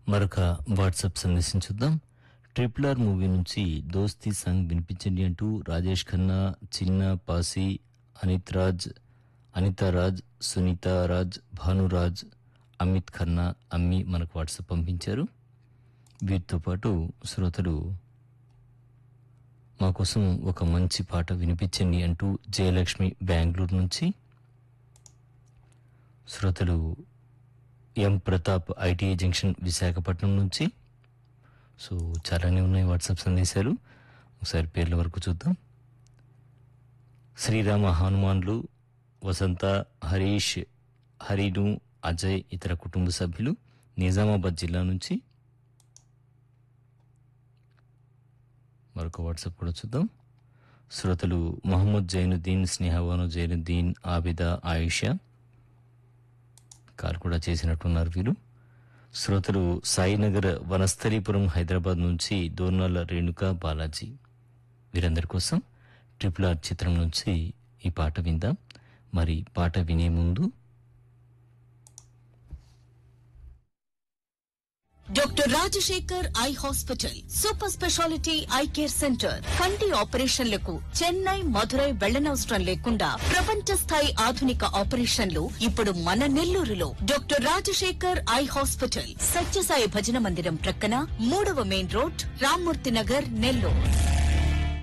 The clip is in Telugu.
మరొక వాట్సాప్ సందేశం చూద్దాం ట్రిపుల్ ఆర్ మూవీ నుంచి దోస్తీ సాంగ్ వినిపించండి అంటూ రాజేష్ ఖన్నా చిన్న పాసి అనిత్ రాజ్ అనితారాజ్ సునీత రాజ్ భానురాజ్ అమిత్ ఖన్నా అమ్మి మనకు వాట్సాప్ పంపించారు వీటితో పాటు శ్రోతలు మా కోసం ఒక మంచి పాట వినిపించండి అంటూ జయలక్ష్మి బెంగళూరు నుంచి శ్రోతలు M Pratap ITI junction Visakhapatnam నుంచి సో చాలానే ఉన్నాయి వాట్సాప్ సందేశాలు ఒకసారి పేర్ల వరకు చూద్దాం శ్రీరామ హనుమాన్లు వసంత హరీష్ హరిను అజయ్ ఇతర కుటుంబ సభ్యులు నిజామాబాద్ జిల్లా నుంచి మరొక వాట్సాప్ కూడా చూద్దాం శ్రోతలు మహమ్మద్ జైనుద్దీన్ స్నేహవాను జైనుద్దీన్ ఆబిద ఆయిషా కాల్ కూడా చేసినట్టున్నారు వీరు శ్రోతలు సాయినగర్ వనస్థలీపురం హైదరాబాద్ నుంచి దోర్నాల రేణుక బాలాజీ వీరందరి కోసం ట్రిపుల్ ఆర్ చిత్రం నుంచి ఈ పాట విందాం మరి పాట వినే ముందు doctor Rajasekhar eye hospital super speciality eye care centre కంటి ఆపరేషన్లకు చెన్నై మధురై వెళ్లనవసరం లేకుండా ప్రపంచ స్థాయి ఆధునిక ఆపరేషన్లు ఇప్పుడు మన నెల్లూరులో doctor Rajasekhar eye hospital Sathya Sai భజన మందిరం ప్రక్కన మూడవ మెయిన్ రోడ్ రామ్మూర్తి నగర్ నెల్లూరు